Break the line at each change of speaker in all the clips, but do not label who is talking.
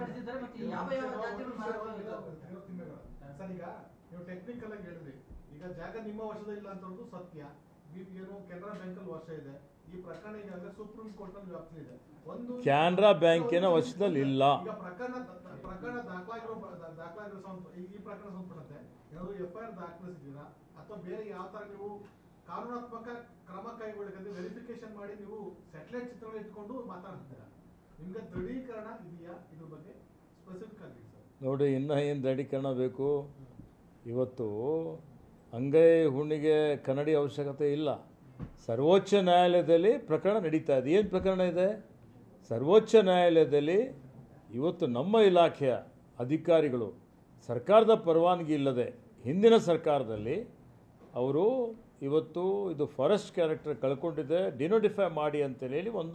ಕಟ್ಟಿದ್ದಾರೆ ಮತ್ತೆ ಯಾವ ಯಾವ ಜಾತಿಗಳು ಮಾರಾಟವಾಗಿದ್ದಾವೆ
ಸರ್ ಈಗ ನೀವು ಟೆಕ್ನಿಕಲ್ ಆಗಿ ಹೇಳಿದ್ರಿ ಈಗ ಜಾಗ ನಿಮ್ಮ ವಶದ ಇಲ್ಲ ಅಂತ ಹೇಳೋದು ಸತ್ಯ ಈ- ಏನು ಕೆನರಾ ಬ್ಯಾಂಕ್ ಅಲ್ಲಿ ವರ್ಷ ಇದೆ ಈ ಪ್ರಕರಣ ಈಗಾಗಲೇ ಸುಪ್ರೀಂ ಕೋರ್ಟ್ ಅಲ್ಲಿ ವ್ಯಾಪ್ತಿ ಇದೆ ಒಂದು
ಕೆನರಾ ಬ್ಯಾಂಕಿನ ವಶದಲ್ಲಿ ಇಲ್ಲ.
ಈಗ ಪ್ರಕರಣ ಪ್ರಕರಣ ದಾಖಲಾಗಿರೋ ದಾ- ದಾಖಲಾಗಿರೋ ಸಂಬಂಧ- ಈ ಈ ಪ್ರಕರಣ ಸಂಬಂಧಪಟ್ಟಂತೆ ಏನಾದ್ರು ಎಫ್ ಐ ಆರ್ ದಾಖಲಿಸಿದ್ದೀರಾ ಅಥವಾ ಬೇರೆ ಯಾವ ತರ ನೀವು ಕಾನೂನಾತ್ಮಕ ಕ್ರಮ ಕೈಗೊಳ್ಳಬೇಕಂತ ವೆರಿಫಿಕೇಶನ್ ಮಾಡಿ ನೀವು ಸ್ಯಾಟಲೈಟ್ ಚಿತ್ರಗಳು ಇಟ್ಕೊಂಡು ಮಾತಾಡ್ತಿದ್ದೀರಾ ನಿಮ್ಗೆ ದೃಢೀಕರಣ ಇದೆಯಾ ಇದ್ರ ಬಗ್ಗೆ ಸ್ಪೆಸಿಫಿಕ್ ಆಗಿ ಸರ್
ನೋಡಿ ಇನ್ನೂ ಏನು ದೃಢೀಕರಣ ಬೇಕು ಇವತ್ತು ಅಂಗೈ ಹುಣ್ಣಿಗೆ ಕನ್ನಡಿ ಅವಶ್ಯಕತೆ ಇಲ್ಲ ಸರ್ವೋಚ್ಚ ನ್ಯಾಯಾಲಯದಲ್ಲಿ ಪ್ರಕರಣ ನಡೀತಾ ಇದೆ ಏನು ಪ್ರಕರಣ ಇದೆ ಸರ್ವೋಚ್ಚ ನ್ಯಾಯಾಲಯದಲ್ಲಿ ಇವತ್ತು ನಮ್ಮ ಇಲಾಖೆಯ ಅಧಿಕಾರಿಗಳು ಸರ್ಕಾರದ ಪರವಾನಗಿ ಇಲ್ಲದೆ ಹಿಂದಿನ ಸರ್ಕಾರದಲ್ಲಿ ಅವರು ಇವತ್ತು ಇದು ಫಾರೆಸ್ಟ್ ಕ್ಯಾರೆಕ್ಟರ್ ಕಳ್ಕೊಂಡಿದೆ ಡಿನೋಟಿಫೈ ಮಾಡಿ ಅಂತೇಳಿ ಹೇಳಿ ಒಂದು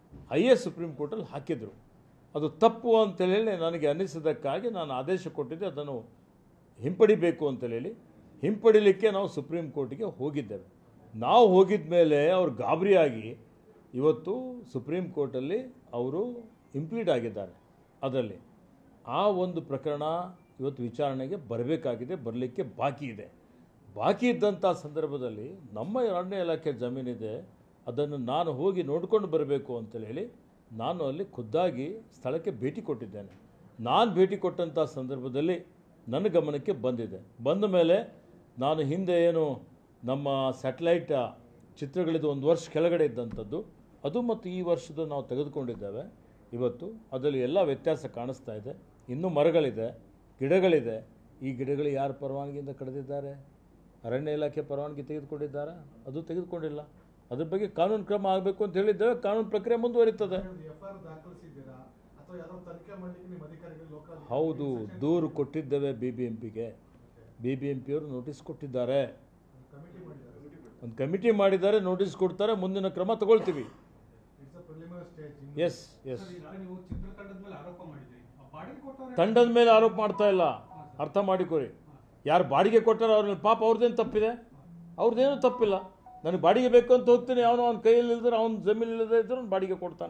ಐ ಎಸ್ ಸುಪ್ರೀಂ ಕೋರ್ಟಲ್ಲಿ ಹಾಕಿದರು ಅದು ತಪ್ಪು ಅಂತೇಳಿ ನನಗೆ ಅನ್ನಿಸಿದ್ದಕ್ಕಾಗಿ ನಾನು ಆದೇಶ ಕೊಟ್ಟಿದ್ದೆ ಅದನ್ನು ಹಿಂಪಡಿಬೇಕು ಅಂತೇಳಿ ಹಿಂಪಡಿಲಿಕ್ಕೆ ನಾವು ಸುಪ್ರೀಂ ಕೋರ್ಟಿಗೆ ಹೋಗಿದ್ದೇವೆ ನಾವು ಹೋಗಿದ ಮೇಲೆ ಅವ್ರು ಗಾಬರಿಯಾಗಿ ಇವತ್ತು ಸುಪ್ರೀಂ ಕೋರ್ಟಲ್ಲಿ ಅವರು ಇಂಪ್ಲೀಡ್ ಆಗಿದ್ದಾರೆ ಅದರಲ್ಲಿ ಆ ಒಂದು ಪ್ರಕರಣ ಇವತ್ತು ವಿಚಾರಣೆಗೆ ಬರಬೇಕಾಗಿದೆ ಬರಲಿಕ್ಕೆ ಬಾಕಿ ಇದೆ ಬಾಕಿ ಇದ್ದಂಥ ಸಂದರ್ಭದಲ್ಲಿ ನಮ್ಮ ಅರಣ್ಯ ಇಲಾಖೆ ಜಮೀನಿದೆ ಅದನ್ನು ನಾನು ಹೋಗಿ ನೋಡ್ಕೊಂಡು ಬರಬೇಕು ಅಂತೇಳಿ ಹೇಳಿ ನಾನು ಅಲ್ಲಿ ಖುದ್ದಾಗಿ ಸ್ಥಳಕ್ಕೆ ಭೇಟಿ ಕೊಟ್ಟಿದ್ದೇನೆ ನಾನು ಭೇಟಿ ಕೊಟ್ಟಂಥ ಸಂದರ್ಭದಲ್ಲಿ ನನ್ನ ಗಮನಕ್ಕೆ ಬಂದಿದೆ ಬಂದ ಮೇಲೆ ನಾನು ಹಿಂದೆ ಏನು ನಮ್ಮ ಸ್ಯಾಟಲೈಟ್ ಚಿತ್ರಗಳಿದ್ದು ಒಂದು ವರ್ಷ ಕೆಳಗಡೆ ಇದ್ದಂಥದ್ದು ಅದು ಮತ್ತು ಈ ವರ್ಷದ ನಾವು ತೆಗೆದುಕೊಂಡಿದ್ದೇವೆ ಇವತ್ತು ಅದರಲ್ಲಿ ಎಲ್ಲ ವ್ಯತ್ಯಾಸ ಕಾಣಿಸ್ತಾ ಇದೆ ಇನ್ನೂ ಮರಗಳಿದೆ ಗಿಡಗಳಿದೆ ಈ ಗಿಡಗಳು ಯಾರ ಪರವಾನಗಿಯಿಂದ ಕಡಿದಿದ್ದಾರೆ ಅರಣ್ಯ ಇಲಾಖೆ ಪರವಾನಗಿ ತೆಗೆದುಕೊಂಡಿದ್ದಾರಾ ಅದು ತೆಗೆದುಕೊಂಡಿಲ್ಲ ಅದ್ರ ಬಗ್ಗೆ ಕಾನೂನು ಕ್ರಮ ಆಗಬೇಕು ಅಂತ ಹೇಳಿದ್ದೇವೆ ಕಾನೂನು ಪ್ರಕ್ರಿಯೆ ಮುಂದುವರಿತದೆ
ಎಫ್ ಐ ಆರ್ ದಾಖಲಿಸಿದ್ದೀರಾ ಅಥವಾ ಯಾವ್ದಾದ್ರು ತನಿಖೆ ಮಾಡ್ಲಿಕ್ಕೆ ನಿಮ್ಮ ಅಧಿಕಾರಿಗಳು ಲೋಕಲ್
ಹೌದು ದೂರು ಕೊಟ್ಟಿದ್ದೇವೆ ಬಿ ಬಿ ಎಂ ಪಿಗೆ ಬಿ ಬಿ ಎಂ ಪಿಯವರು ನೋಟಿಸ್ ಕೊಟ್ಟಿದ್ದಾರೆ
ಕಮಿಟಿ ಮಾಡಿದ್ದಾರೆ
ಒಂದು ಕಮಿಟಿ ಮಾಡಿದ್ದಾರೆ ನೋಟಿಸ್ ಕೊಡ್ತಾರೆ ಮುಂದಿನ ಕ್ರಮ ತಗೊಳ್ತೀವಿ
it's a preliminary stage
yes yes
sir, ಈಗ ನೀವು ಚಿತ್ರತಂಡದ ಮೇಲೆ ಆರೋಪ ಮಾಡಿದ್ರಿ ಆ ಬಾಡಿಗೆ ಕೊಟ್ಟವ್ರೆ
ತಂಡದ ಮೇಲೆ ಆರೋಪ ಮಾಡ್ತಾ ಇಲ್ಲ ಅರ್ಥ ಮಾಡಿಕೊರಿ ಯಾರು ಬಾಡಿಗೆ ಕೊಟ್ಟಾರೋ ಅವ್ರ ಮೇಲೆ ಪಾಪ ಅವ್ರದ್ದೇನು ತಪ್ಪಿದೆ ಅವ್ರದ್ದೇನು ತಪ್ಪಿಲ್ಲ ನನಗೆ ಬಾಡಿಗೆ ಬೇಕು ಅಂತ ಹೋಗ್ತೀನಿ ಅವನು ಅವ್ನ ಕೈಯಲ್ಲಿ ಇಲ್ದ್ರೆ ಅವ್ನ ಜಮೀನು ಇಲ್ಲದೆ ಇದ್ರೆ ಅವ್ನು ಬಾಡಿಗೆ ಕೊಡ್ತಾನೆ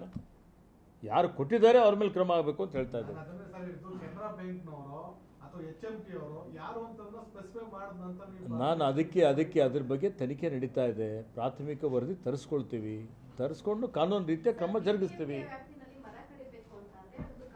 ಯಾರು ಕೊಟ್ಟಿದ್ದಾರೆ ಅವ್ರ ಮೇಲೆ ಕ್ರಮ ಆಗಬೇಕು ಅಂತ ಹೇಳ್ತಾ ಇದ್ದಾರೆ
ಅದನ್ನೇ ಸರ್ ಇದು ಕೆನರಾ ಬ್ಯಾಂಕ್ನವರು ಅಥವಾ ಎಚ್ ಎಂ ಟಿ ಅವರು ಯಾರು ಅಂತ ಸ್ಪೆಸಿಫೈ ಮಾಡಿದ ನಂತರ ನೀವು
ನಾನು ಅದಕ್ಕೆ ಅದಕ್ಕೆ ಅದ್ರ ಬಗ್ಗೆ ತನಿಖೆ ನಡೀತಾ ಇದೆ ಪ್ರಾಥಮಿಕ ವರದಿ ತರಿಸ್ಕೊಳ್ತೀವಿ ತರಿಸ್ಕೊಂಡು ಕಾನೂನು ರೀತಿಯ ಕ್ರಮ ಜರುಗಿಸ್ತೀವಿ
ವ್ಯಾಪ್ತಿಗೆ